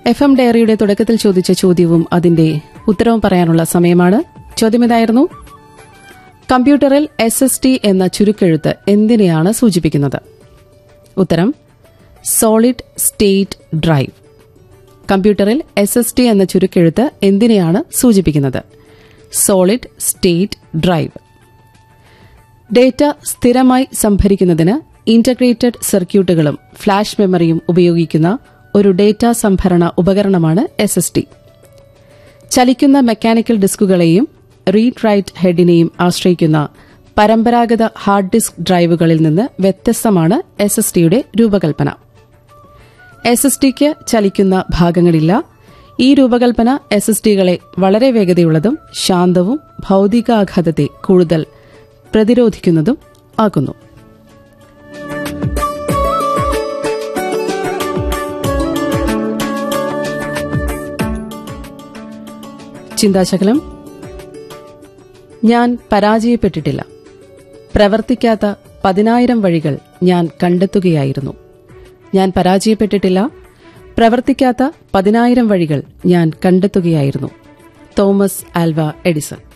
F M ഡയറിയുടെ തുടക്കത്തിൽ ചോദിച്ച ചോദ്യവും അതിന്റെ ഉത്തരവും പറയാനുള്ള സമയമാണ് ചോദ്യമിതായിരുന്നു കമ്പ്യൂട്ടറിൽ എസ് എസ് ടി എന്ന ചുരുക്കെഴുത്ത് എന്തിനെയാണ് സൂചിപ്പിക്കുന്നത് ഉത്തരം സോളിഡ് സ്റ്റേറ്റ് ഡ്രൈവ് കമ്പ്യൂട്ടറിൽ എസ് എസ് ടി എന്ന ചുരുക്കെഴുത്ത് എന്തിനെയാണ് സൂചിപ്പിക്കുന്നത് സോളിഡ് സ്റ്റേറ്റ് ഡ്രൈവ് ഡേറ്റ സ്ഥിരമായി സംഭരിക്കുന്നതിന് ഇന്റഗ്രേറ്റഡ് സർക്യൂട്ടുകളും ഫ്ലാഷ് മെമ്മറിയും ഉപയോഗിക്കുന്ന ഒരു ഡേറ്റ സംഭരണ ഉപകരണമാണ് എസ് എസ് ടി ചലിക്കുന്ന മെക്കാനിക്കൽ ഡിസ്കുകളെയും റീഡ് റൈറ്റ് ഹെഡിനെയും ആശ്രയിക്കുന്ന പരമ്പരാഗത ഹാർഡ് ഡിസ്ക് ഡ്രൈവുകളിൽ നിന്ന് വ്യത്യസ്തമാണ് എസ് എസ് ടിയുടെ രൂപകൽപ്പന എസ് എസ് ടിക്ക് ചലിക്കുന്ന ഭാഗങ്ങളില്ല ഈ രൂപകൽപ്പന എസ് എസ് ടികളെ വളരെ വേഗതയുള്ളതും ശാന്തവും ഭൌതികാഘാതത്തെ കൂടുതൽ പ്രതിരോധിക്കുന്നതും ആക്കുന്നു ചിന്താശകലം ഞാൻ പരാജയപ്പെട്ടിട്ടില്ല പ്രവർത്തിക്കാത്ത പതിനായിരം വഴികൾ ഞാൻ കണ്ടെത്തുകയായിരുന്നു ഞാൻ പരാജയപ്പെട്ടിട്ടില്ല പ്രവർത്തിക്കാത്ത പതിനായിരം വഴികൾ ഞാൻ കണ്ടെത്തുകയായിരുന്നു തോമസ് ആൽവ എഡിസൺ